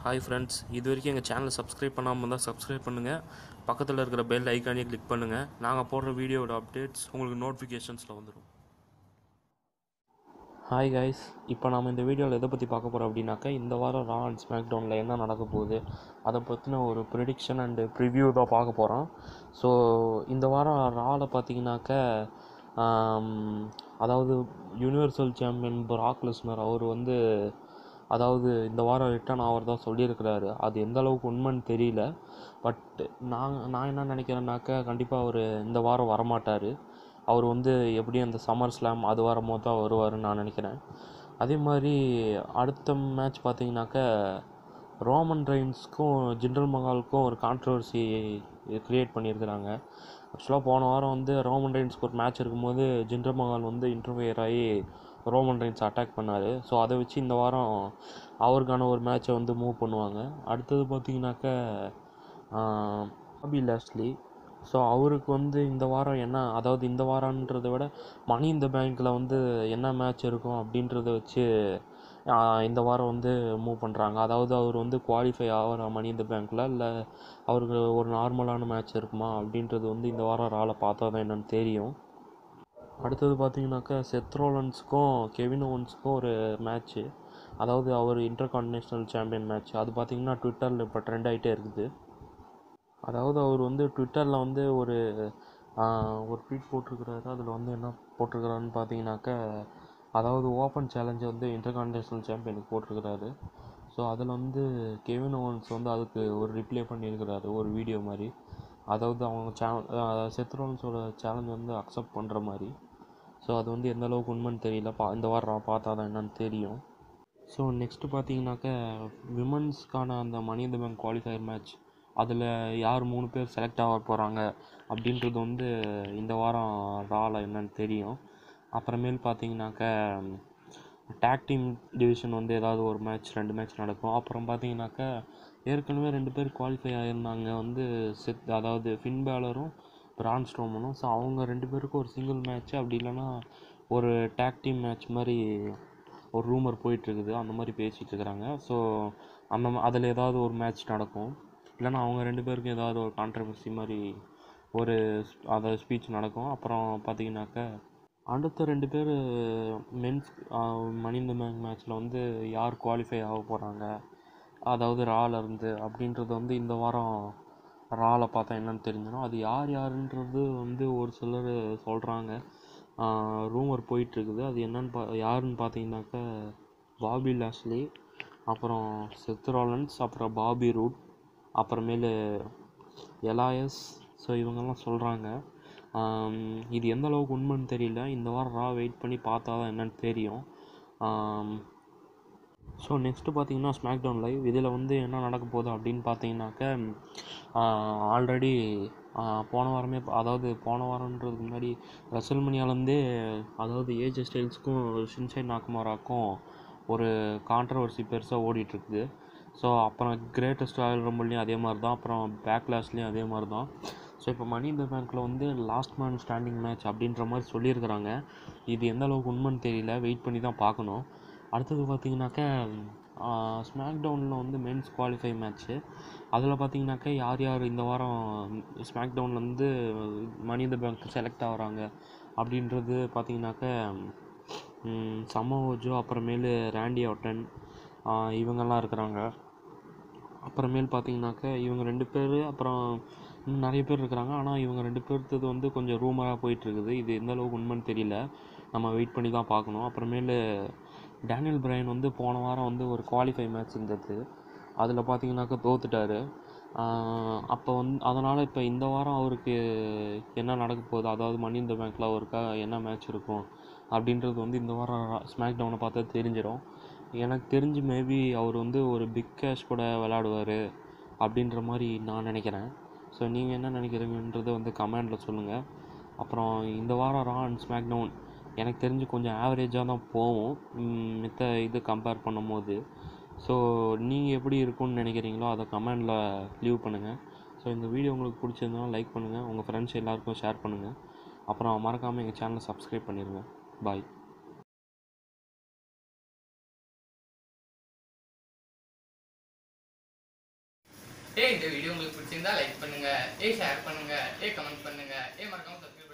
hi friends இது வரைக்கும் எங்கள் சேனலை சப்ஸ்கிரைப் பண்ணாமல் இருந்தால் சப்ஸ்கிரைப் பண்ணுங்கள் பக்கத்தில் இருக்கிற பெல் ஐக்கானே கிளிக் பண்ணுங்கள் நாங்கள் போடுற வீடியோவோட அப்டேட்ஸ் உங்களுக்கு நோட்டிஃபிகேஷன்ஸில் வந்துடும் ஹாய் கைஸ் இப்போ நம்ம இந்த வீடியோவில் எதை பற்றி பார்க்க போகிறோம் அப்படின்னாக்கா இந்த வாரம் ரா அண்ட் ஸ்மாக் டவுனில் என்ன நடக்க போகுது அதை பற்றின ஒரு ப்ரிடிக்ஷன் அண்டு ப்ரிவ்யூ தான் பார்க்க போகிறோம் ஸோ இந்த வாரம் ராவில் பார்த்தீங்கன்னாக்கா ஆம், அதாவது யூனிவர்சல் சாம்பியன் பிராக் லெஸ்னர் அவர் வந்து அதாவது இந்த வாரம் ரிட்டர்ன் ஆவர் தான் சொல்லியிருக்கிறாரு அது எந்த அளவுக்கு உண்மைன்னு தெரியல பட் நான் நான் என்ன நினைக்கிறேன்னாக்கா கண்டிப்பாக அவர் இந்த வாரம் வரமாட்டார் அவர் வந்து எப்படியும் அந்த சம்மர் ஸ்லாம் அது வரும்போது தான் வருவாருன்னு நான் நினைக்கிறேன் அதே மாதிரி அடுத்த மேட்ச் பார்த்தீங்கன்னாக்கா ரோமன் ரெயின்ஸ்க்கும் ஜிண்டல் மகாலுக்கும் ஒரு கான்ட்ரவர்சி க்ரியேட் பண்ணியிருக்கிறாங்க ஆக்சுவலாக போன வாரம் வந்து ரோமன் ரெயின்ஸ்க்கு ஒரு மேட்ச் இருக்கும்போது ஜிண்டல் மகால் வந்து இன்டர்ஃபியர் ஆகி ரோமன் ரெயின்ஸ் அட்டாக் பண்ணார் ஸோ அதை வச்சு இந்த வாரம் அவருக்கான ஒரு மேட்சை வந்து மூவ் பண்ணுவாங்க அடுத்தது பார்த்தீங்கன்னாக்கா பாபி லாஸ்லி ஸோ அவருக்கு வந்து இந்த வாரம் என்ன அதாவது இந்த வாரன்றதை விட மணி இந்த பேங்க்கில் வந்து என்ன மேட்ச் இருக்கும் அப்படின்றத வச்சு ஆஹ், இந்த வாரம் வந்து மூவ் பண்ணுறாங்க அதாவது அவர் வந்து குவாலிஃபை ஆகிற மணி இந்த பேங்க்கில் இல்லை அவருக்கு ஒரு நார்மலான மேட்ச் இருக்குமா அப்படின்றது வந்து இந்த வாரம் ராலை பார்த்தா தான் என்னன்னு தெரியும் அடுத்தது பார்த்தீங்கன்னாக்கா செத்ரோலன்ஸுக்கும் கெவின் ஓவன்ஸுக்கும் ஒரு மேட்ச்சு அதாவது அவர் இன்டர் கான்டினேஷனல் சாம்பியன் மேட்ச் அது பார்த்தீங்கன்னா ட்விட்டரில் இப்போ ட்ரெண்ட் ஆகிட்டே இருக்குது அதாவது அவர் வந்து ட்விட்டரில் வந்து ஒரு ஆஹ், ஒரு ட்வீட் போட்டிருக்கிறாரு அதில் வந்து என்ன போட்டிருக்கிறாருன்னு பார்த்தீங்கன்னாக்கா அதாவது ஓப்பன் சேலஞ்சை வந்து இன்டர் கான்டினேஷனல் சாம்பியனுக்கு போட்டிருக்கிறாரு ஸோ அதில் வந்து கெவின் ஓவன்ஸ் வந்து அதுக்கு ஒரு ரிப்ளை பண்ணியிருக்கிறாரு ஒரு வீடியோ மாதிரி அதாவது அவங்க சே செத்ரோன்ஸோட சேலஞ்ச் வந்து அக்செப்ட் பண்ணுற மாதிரி ஸோ அது வந்து எந்த அளவுக்கு உண்மைன்னு தெரியல பா இந்த வாரம் பார்த்தா தான் என்னன்னு தெரியும் ஸோ நெக்ஸ்ட்டு பார்த்தீங்கன்னாக்கா விமன்ஸ்க்கான அந்த மணி இந்த பேங்க் குவாலிஃபயர் மேட்ச் அதில் யார் மூணு பேர் செலக்ட் ஆக போகிறாங்க அப்படின்றது வந்து இந்த வாரம் ராவில் என்னன்னு தெரியும் அப்புறமேல் பார்த்தீங்கன்னாக்கா டேக் டீம் டிவிஷன் வந்து ஏதாவது ஒரு மேட்ச் ரெண்டு மேட்ச் நடக்கும் அப்புறம் பார்த்தீங்கன்னாக்கா ஏற்கனவே ரெண்டு பேர் குவாலிஃபை ஆகியிருந்தாங்க வந்து செத் அதாவது ஃபின் பேலரும் பிரான் ஸ்ட்ரோமனும் ஸோ அவங்க ரெண்டு பேருக்கும் ஒரு சிங்கிள் மேட்ச் அப்படி இல்லைன்னா ஒரு டேக் டீம் மேட்ச் மாதிரி ஒரு ரூமர் போயிட்டுருக்குது அந்த மாதிரி பேசிகிட்டு இருக்கிறாங்க ஸோ அந்த அதில் ஏதாவது ஒரு மேட்ச் நடக்கும் இல்லைன்னா அவங்க ரெண்டு பேருக்கும் ஏதாவது ஒரு கான்ட்ரவர்சி மாதிரி ஒரு ஸ்- அதாவது ஸ்பீச் நடக்கும் அப்புறம் பார்த்தீங்கன்னாக்கா அடுத்த ரெண்டு பேர் மென்ஸ் மணி இந்த பேங்க் மேட்ச்சில் வந்து யார் குவாலிஃபை ஆக போகிறாங்க அதாவது ரால இருந்து அப்படின்றது வந்து இந்த வாரம் ரால பார்த்தா என்னன்னு தெரிஞ்சிடும் அது யார் யாருன்றது வந்து ஒரு சிலர் சொல்கிறாங்க ரூமர் போயிட்டுருக்குது அது என்னன்னு பா யாருன்னு பார்த்தீங்கன்னாக்கா பாபி லாஸ்லி அப்புறம் செத்ராலன்ஸ் அப்புறம் பாபி ரூட் அப்புறமேலு எலாயஸ் ஸோ இவங்கெல்லாம் சொல்கிறாங்க இது எந்த அளவுக்கு உண்மைன்னு தெரியல இந்த வாரம் ரா வெயிட் பண்ணி பார்த்தா தான் என்னன்னு தெரியும் ஸோ நெக்ஸ்ட்டு பார்த்தீங்கன்னா ஸ்மாக் டவுன் லைவ் இதில் வந்து என்ன நடக்க போகுது அப்படின்னு பார்த்தீங்கன்னாக்க ஆல்ரெடி போன வாரமே அதாவது போன வாரன்றதுக்கு முன்னாடி ரசல்மனியாலேருந்தே அதாவது ஏஜ் ஸ்டைல்ஸ்க்கும் ஷின்சை நாக்குமாராக்கும் ஒரு கான்ட்ரவர்சி பெருசாக ஓடிட்டுருக்குது ஸோ அப்புறம் கிரேட்டஸ்ட் ராயல் ரம்பிள்லையும் அதே மாதிரி தான் அப்புறம் பேக்லாஸ்லேயும் அதே மாதிரி தான் ஸோ இப்போ மணி இந்த பேங்க்கில் வந்து லாஸ்ட் மேன் ஸ்டாண்டிங் மேட்ச் அப்படின்ற மாதிரி சொல்லியிருக்கிறாங்க இது எந்த அளவுக்கு உண்மைன்னு தெரியல வெயிட் பண்ணி தான் பார்க்கணும் அடுத்தது பார்த்தீங்கன்னாக்கா ஸ்மாக் டவுனில் வந்து மென்ஸ் குவாலிஃபை மேட்ச்சு அதில் பார்த்தீங்கன்னாக்கா யார் யார் இந்த வாரம் ஸ்மாக் டவுனில் வந்து மணி இந்த பேங்க் செலக்ட் ஆகுறாங்க அப்படின்றது பார்த்தீங்கன்னாக்கா சமோஜோ அப்புறமேலு ரேண்டி ஆட்டன் இவங்கெல்லாம் இருக்கிறாங்க அப்புறமேல் பார்த்தீங்கன்னாக்கா இவங்க ரெண்டு பேர் அப்புறம் இன்னும் நிறைய பேர் இருக்கிறாங்க ஆனால் இவங்க ரெண்டு பேர்த்தது வந்து கொஞ்சம் ரூமராக போயிட்டுருக்குது இது எந்த அளவுக்கு உண்மைன்னு தெரியல நம்ம வெயிட் பண்ணி தான் பார்க்கணும் அப்புறமேலு டேனியல் பிரைன் வந்து போன வாரம் வந்து ஒரு குவாலிஃபை மேட்ச் இருந்தது அதில் பார்த்தீங்கன்னாக்கா தோத்துட்டாரு அப்போ வந்து அதனால் இப்போ இந்த வாரம் அவருக்கு என்ன நடக்க போகுது அதாவது மணி இந்த பேங்க்கில் அவருக்கா என்ன மேட்ச் இருக்கும் அப்படின்றது வந்து இந்த வாரம் ஸ்மாக் டவுனை பார்த்தா தெரிஞ்சிடும் எனக்கு தெரிஞ்சு மேபி அவர் வந்து ஒரு பிக் கேஷ் கூட விளையாடுவார் அப்படின்ற மாதிரி நான் நினைக்கிறேன் ஸோ நீங்கள் என்ன நினைக்கிறீங்கன்றதை வந்து கமெண்டில் சொல்லுங்கள் அப்புறம் இந்த வாரம் ரா அண்ட் ஸ்மாக் டவுன் எனக்கு தெரிஞ்சு கொஞ்சம் ஆவரேஜாக தான் போகும் ம், மித்த இது கம்பேர் பண்ணும்போது ஸோ நீங்கள் எப்படி இருக்கும்னு நினைக்கிறீங்களோ அதை கமெண்டில் லீவ் பண்ணுங்கள் ஸோ இந்த வீடியோ உங்களுக்கு பிடிச்சிருந்தா லைக் பண்ணுங்கள் உங்கள் ஃப்ரெண்ட்ஸ் எல்லாருக்கும் ஷேர் பண்ணுங்கள் அப்புறம் மறக்காமல் எங்கள் சேனலை சப்ஸ்கிரைப் பண்ணிடுங்க பாய் ஏ இந்த வீடியோ உங்களுக்கு பிடிச்சிருந்தா லைக் பண்ணுங்க ஏ ஷேர் பண்ணுங்க ஏ கமெண்ட் பண்ணுங்க ஏ மறக்காம சப்ஸ்கிரைப்